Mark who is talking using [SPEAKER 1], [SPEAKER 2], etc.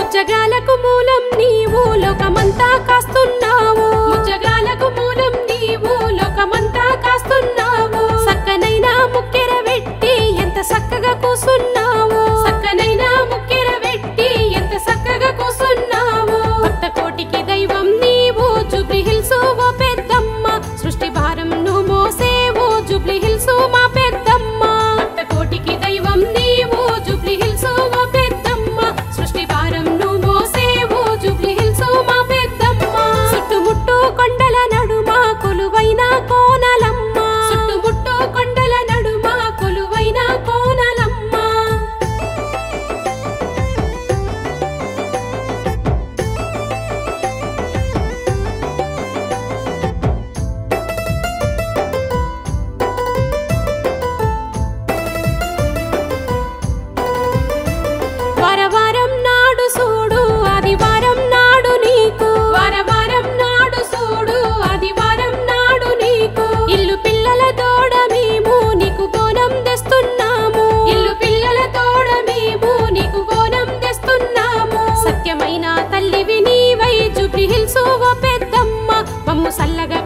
[SPEAKER 1] ముజ్జగాలకు మూలం నీవు లోకమంతా కాస్తున్నావు ముజ్జగాలకు మూలం నీవు లోకమంతా కాస్తున్నావు సక్కనైన ముక్కెర వెట్టి ఎంత చక్కగా కూసున్నావు సక్కనైన ముక్కెర వెట్టి ఎంత చక్కగా కూసున్నావు భక్త కోటికి దైవం నీవు జూబ్లీ హిల్స్ ఓ పెద్దమ్మ సృష్టి భారం నువ్వు మోసేవు జూబ్లీ హిల్స్ మా పెద్దమ్మ భక్త కోటికి దైవం నీవు జూబ్లీ హిల్స్ ఓ పెద్దమ్మ సృష్టి భారం నువ్వు మోసేవు జూబ్లీ హిల్స్ మా పెద్దమ్మ చుట్టుముట్టు కొండల నడుమ కొలువైన కోనలమ్మ చుట్టుముట్టు కొండల నడుమ కొలువైన కోనలమ్మ వారవారం నాడు చూడు ఆదివారం నాడు నీకు వారవారం నాడు చూడు ఆదివారం నాడు నీకు ఇల్లు పిల్లల తోడ మేము నీకు బోనం తెస్తున్నాము ఇల్లు పిల్లల తోడ మేము నీకు బోనం తెస్తున్నాము సత్యమైన తల్లివి నీవై జూబ్లీ హిల్స్ ఓ పెద్దమ్మ మమ్ము సల్లగా